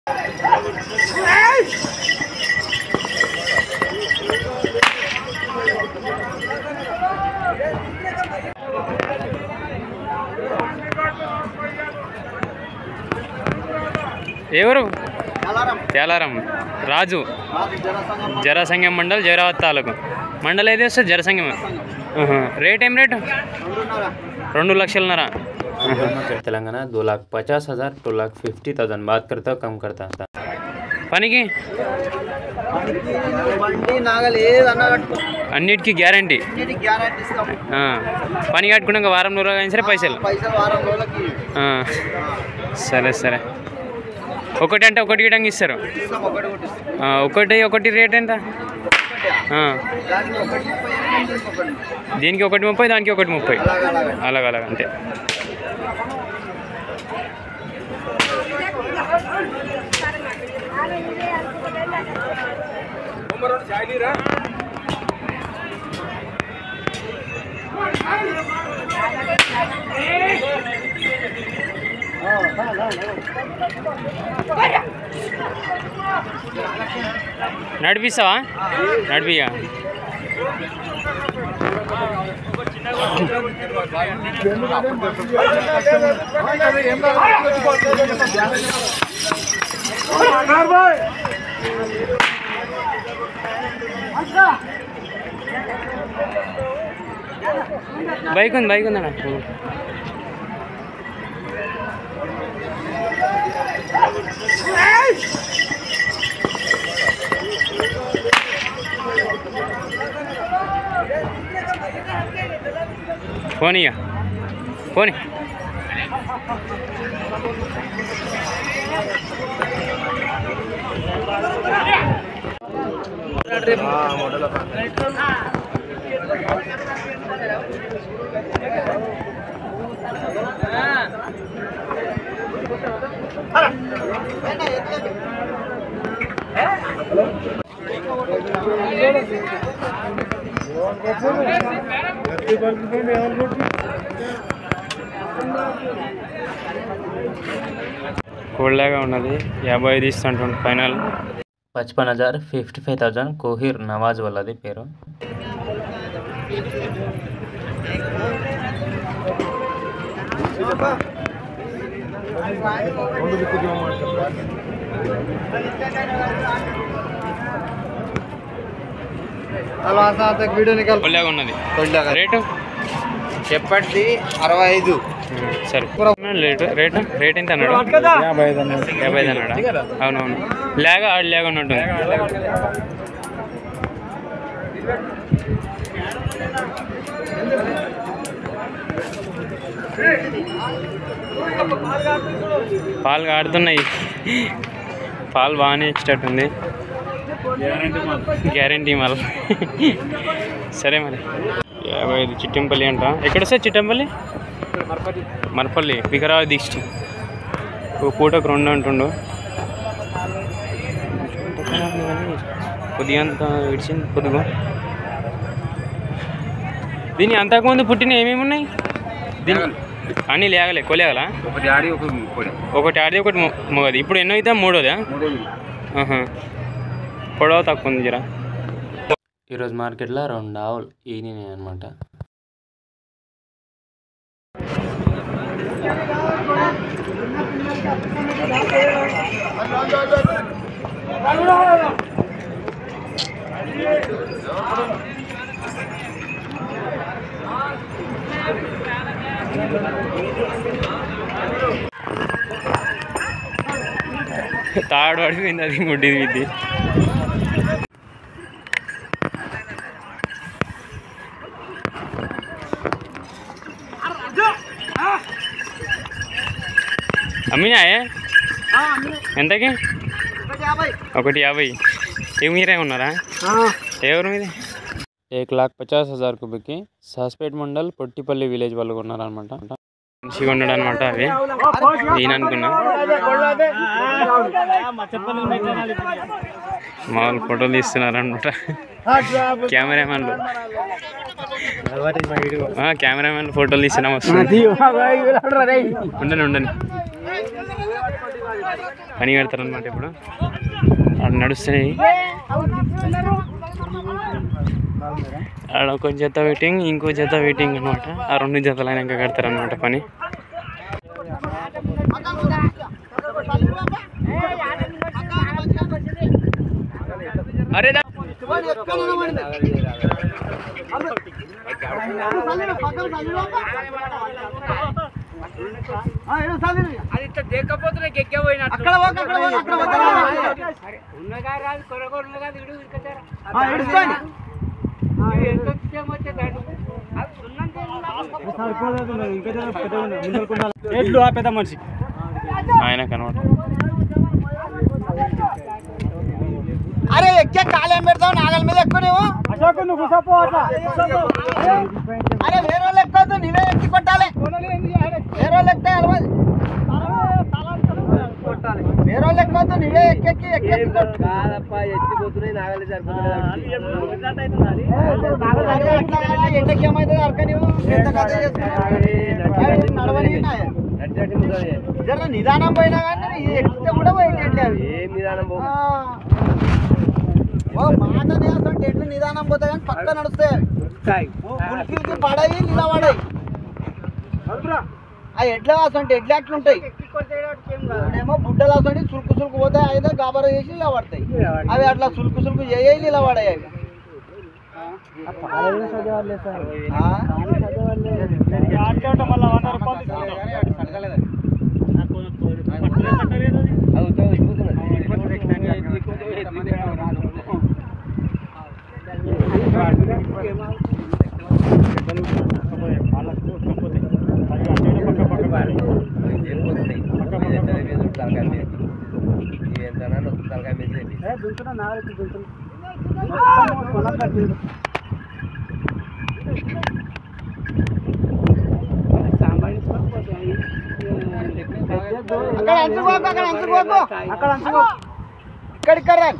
ఎవరు తేలారం రాజు జరసంగం మండల్ జైరావత్ తాలూకు మండల్ ఏది వస్తుంది జరసంగం ఆహా. రేట్ ఏం రేటు రెండు లక్షలన్నర తెలంగాణ दो लाख पचास हज़ार टू लाख फिफ्टी थाउजेंड बात करता हो कम करता था పనికి బండి నాగలి ఏదన్నా కట్టుకో అన్నిటికీ గ్యారంటీ అన్నిటికీ గ్యారెంటీ ఇస్తాం పని కట్టుకున్నాక వారం రోజులు కానీ సరే పైసలు పైసలు వారం రోజులకి ఆ. సరే సరే ఒకటి అంటే ఒకటి గిటంగా ఇస్తారు ఇస్తాం ఒకటి ఒకటి ఇస్తాం ఆ, ఒకటి ఒకటి రేట్ ఎంత ఆ. దానికి ఒకటి ముప్పై దీనికి ఒకటి దీనికి ఒకటి ముప్పై దానికి ఒకటి ముప్పై అలాగ అలాగ అలాగ అలాగ అంతే నడిపిస్తావా నడిపిగా బైక్ ఉంది బైక్ ఉందన్న పోనీ ఇక పోనీ కోల్డ్లాగా ఉన్నది యాభై ఐదు ఇస్తుంటుంది ఫైనల్ పచ్పన్ హజార్ fifty five thousand Kohir Nawaz వాళ్ళది పేరు అలా సార్ వీడియో నికాల్ కోల్డ్లాగా ఉన్నది రేటు చెప్పటిది అరవై ఐదు సరే రేటు రేటు రేట్ ఎంత అన్నాడు యాభై ఐదు అన్నది యాభై ఐదు అన్నాడా అవునవును లేగా ఆడు లేగా ఉన్నట్టుంది పాలు కాడుతున్నాయి పాలు బాగానే ఇచ్చేటట్టుంది గ్యారంటీ మళ్ళీ సరే మరి యాభై ఐదు చిట్టంపల్లి అంట ఎక్కడ వస్తుంది చిట్టంపల్లి మరపల్లి వికరాబాద్ డిస్ట్రిక్ట్ ఓ పూటకు రెండు అంటుండు కొద్దిగా అంత విడిచింది కొద్దిగా దీని అంతకుముందు పుట్టిన ఏమేమి ఉన్నాయి దీని అన్నీ లేగలే కొలేగలా ఒకటి ఆడి ఒక పొడి ఒకటి ఆడిది ఒకటి మొ- మొగది ఇప్పుడు ఎన్నో అయితే మూడోదా ఆహా. పొడవ తక్కువ ఉంది జరా ఈరోజు మార్కెట్లో రెండు ఆవులు ఈనినాయి అనమాట తాడు పడిపోయింది అది ముడ్డిది విద్ది అమ్మినాయే ఎంతకి ఒకటి యాభై ఏ మీరే ఉన్నారా ఎవరు మీది ఏక్ లాక్ పచాస్ హజార్ కుబికి సాస్పేట్ మండల్ పొట్టిపల్లి విలేజ్ వాళ్ళు కొన్నారనమాట మంచిగా ఉన్నాడు అనమాట అవి నేను అనుకున్నా మామూలు ఫోటోలు తీస్తున్నారు అనమాట కెమెరామెన్లు ఆ, కెమెరామెన్లు ఫోటోలు తీసినా వస్తుంది ఉండని ఉండని పని పెడతారు అనమాట ఇప్పుడు అక్కడ నడుస్తున్నాయి ఆడ ఒక జత వెయిటింగ్ ఇంకో జత వెయిటింగ్ అనమాట ఆ రెండు జతలు అయినాక కడతారు అనమాట పని అరే దా- అక్కడ పోక, అక్కడ పోక, అక్కడ పోక. ఆ, ఏడుస్తాను. ఎడ్లు ఆ పెద్ద మనిషి ఆయన కనబడ అరే ఎక్కే కాలేం పెడతావు నాగల మీద ఎక్కువ నువ్వు అశోక్ నువ్వు కూసపో అట్లా అరే వేరే వాళ్ళు ఎక్కొద్దు నువ్వే ఎక్కి కొట్టాలి వేరే వాళ్ళు ఎక్కితే అలవాది వేరే వాళ్ళు ఎక్కొద్దు నువ్వే ఎక్కెక్కి ఎక్కెక్కి కొట్టు. అరే అట్లా కాదు, ఎండకి ఏమవుతుంది అరక నువ్వు ఎంత కథ చేస్తున్నావు? అరే నడవని నాయ. జర నిదానం పోయినా కానీ ఇది ఎక్కితే కూడా పోయిందండి అవి ఆ. ఓ మాట నేస్తుంటే ఎట్లు నిదానం పోతాయి కానీ పక్క నడుస్తాయి అవి. ఓ ఉలికి పడయి నిలబడాయి ఆ ఎడ్ల అంటే ఎడ్ల ఎట్లుంటాయి ఇప్పుడేమో బుడ్డలు వస్తాయి సులుకు సులుకు పోతాయి అయితే గాబర చేసి నిలబడతాయి అవి అట్లా సులుకు సులుకు చేయి నిలబడాయి అవి ఆ? మళ్ళీ వంద రూపాయలు తీసుకుంటాం. అక్కడ అంచుకోకు అక్కడ అంచుకోకు అక్కడ అంచుకో ఇక్కడ ఇక్కడ రా.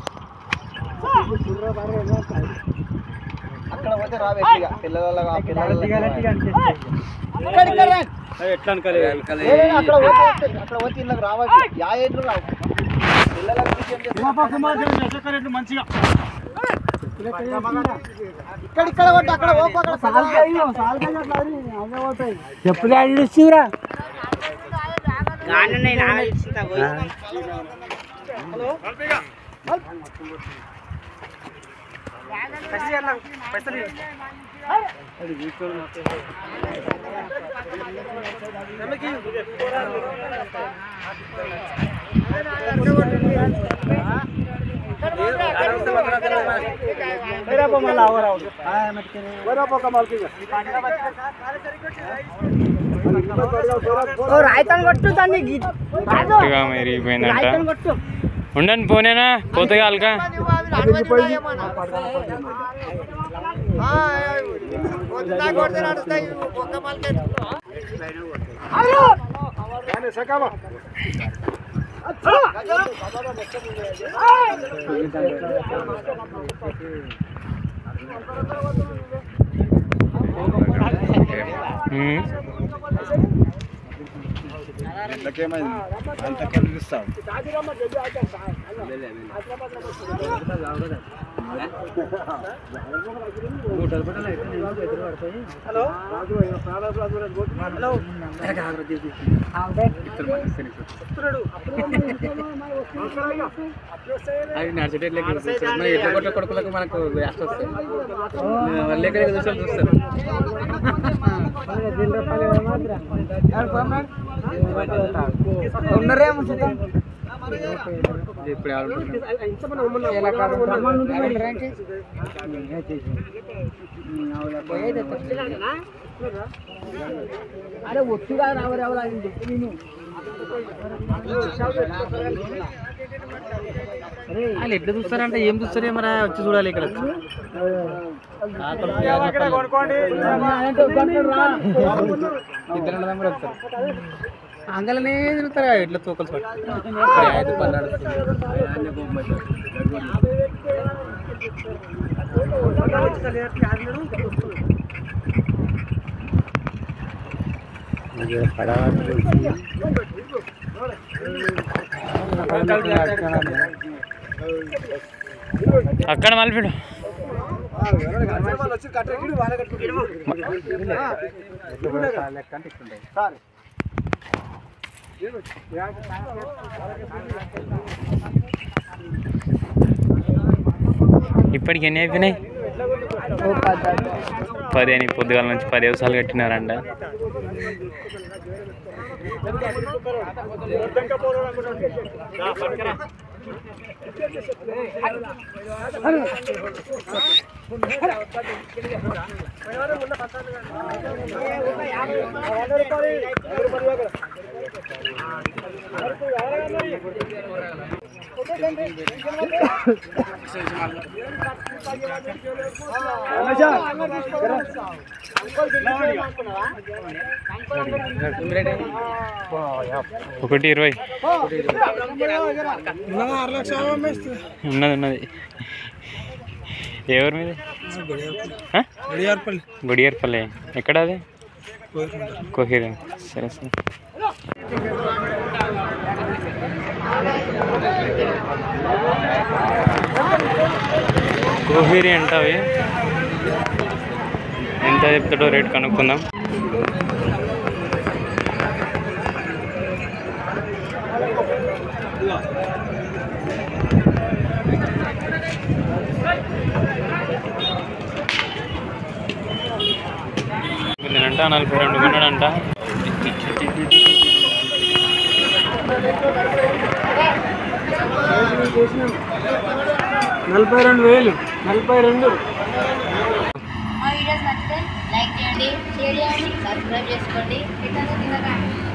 అక్కడ పోతే రా వెట్టిగా పిల్లల పిల్లల ఇక్కడ ఇక్కడ రా. ఎట్లా అనుకోలే ఏ, ఏ, అక్కడ పోతే అక్కడ పోతే ఇళ్ళకి రావాలి యా ఏళ్ళు రావు పిల్లలకు విషయం చెప్తే మంచిగా ఇక్కడ ఇక్కడ కొట్టు అక్కడ పోకు అక్కడ చెప్పులే ఇడుస్తురా గట్టిగా మెరిగిపోయిందంట ఉండండి పోనేనా పోతే అల్కా ఉమ్. అంత కనిపిస్తాం అవి నడిచేటట్లకి ఎట్ల కొట్ల కొడుకులకు మనకు వేస్ట్ వస్తాయి వాళ్ళు ఎక్కడ చూస్తారు చూస్తారు ఉన్నారేమో చూద్దాం ఇప్పుడు ఎవరు అరే ఒత్తిగా రావరు ఎవరు నేను వాళ్ళు ఎట్లా చూస్తారంటే ఏం చూస్తారే మరి వచ్చి చూడాలి ఇక్కడ కొనుక్కోండి ఇద్దరు అన్నదమ్ములు వస్తారు అంగలనే తిరుగుతారు ఎట్లా తూకలు పట్టు ఐదు పన్నాడు అక్కడ మలిపిడు సార్ ఇప్పటికి ఎన్ని అయిపోయినాయి పది అని పొద్దుగాల నుంచి పది వ్యవసాయాలు కట్టినారంట ఒకటి ఇరవై ఉన్నది ఉన్నది ఎవరి మీద ఆ? గుడియార్పల్లి ఎక్కడ అది కోహిర్ సరే సరే కోహిరి అంట అవి ఎంత చెప్తాడో రేట్ కనుక్కుందాం అంట నలభై రెండు కొన్నాడంట నలభై రెండు వేలు నలభై రెండు మా వీడియోస్ నచ్చితే లైక్ చేయండి షేర్ చేయండి సబ్స్క్రైబ్ చేసుకోండి ఇతను తినకండి